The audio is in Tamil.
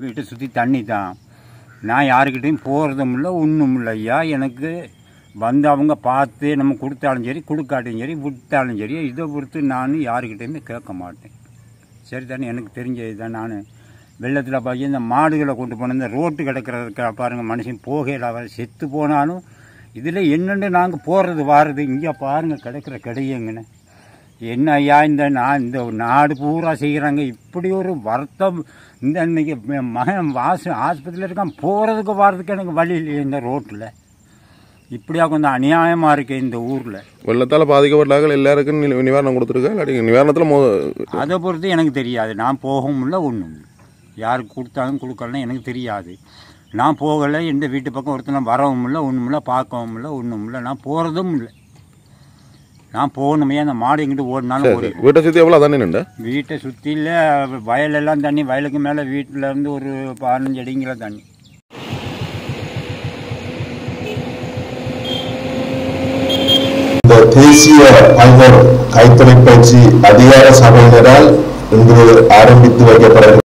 வீட்டை சுற்றி தண்ணி தான் நான் யாருக்கிட்டையும் போகிறதும் இல்லை ஒன்றும் இல்லை ஐயா எனக்கு வந்து அவங்க பார்த்து நம்ம கொடுத்தாலும் சரி கொடுக்காட்டியும் சரி விட்டாலும் சரி இதை பொறுத்து நான் யாருக்கிட்டையுமே கேட்க மாட்டேன் சரி தானே எனக்கு தெரிஞ்சது தான் நான் வெள்ளத்தில் பார்த்து இந்த மாடுகளை கொண்டு போன இந்த ரோட்டு கிடக்கிறதுக்கு பாருங்கள் மனுஷன் போகையில் அவர் செத்து போனாலும் இதில் என்னென்னு நாங்கள் போகிறது வாருது இங்கே பாருங்கள் கிடக்கிற கிடையங்கண்ணே என்ன ஐயா இந்த நான் இந்த நாடு பூரா செய்கிறாங்க இப்படி ஒரு வருத்தம் இந்த இன்னைக்கு ம- மகன் வாசு ஆஸ்பத்திரியில் இருக்கான் போகிறதுக்கு வர்றதுக்கு எனக்கு வழி இல்லையே இந்த ரோட்டில் இப்படியா கொஞ்சம் அநியாயமாக இருக்கு இந்த ஊரில் வெள்ளத்தால் பாதிக்கப்பட்டார்கள் எல்லாருக்கும் நி- நிவாரணம் கொடுத்துருக்கா இல்லாட்டி நிவாரணத்தில் மோ அதை பொறுத்து எனக்கு தெரியாது நான் போகவும் இல்லை ஒன்றும் இல்லை யாருக்கு கொடுத்தாலும் கொடுக்கலன்னு எனக்கு தெரியாது நான் போகலை எந்த வீட்டு பக்கம் ஒருத்தனை வரவும் இல்லை ஒன்றும் இல்லை பார்க்கவும் இல்லை ஒன்றும் இல்லை நான் போகிறதும் இல்லை நான் போகணுமே அந்த மாடு எங்கிட்டு ஓடினாலும் ஓடி வீட்டை சுற்றி எவ்வளோ தண்ணி நின்று வீட்டை சுற்றில வயலெல்லாம் தண்ணி வயலுக்கு மேலே வீட்டில் இருந்து ஒரு பதினஞ்சு அடிங்கிற தண்ணி இந்த தேசிய பல்வர் கைத்தொலைபயிற்சி அதிகார சபையினரால் இன்று ஆரம்பித்து வைக்கப்பட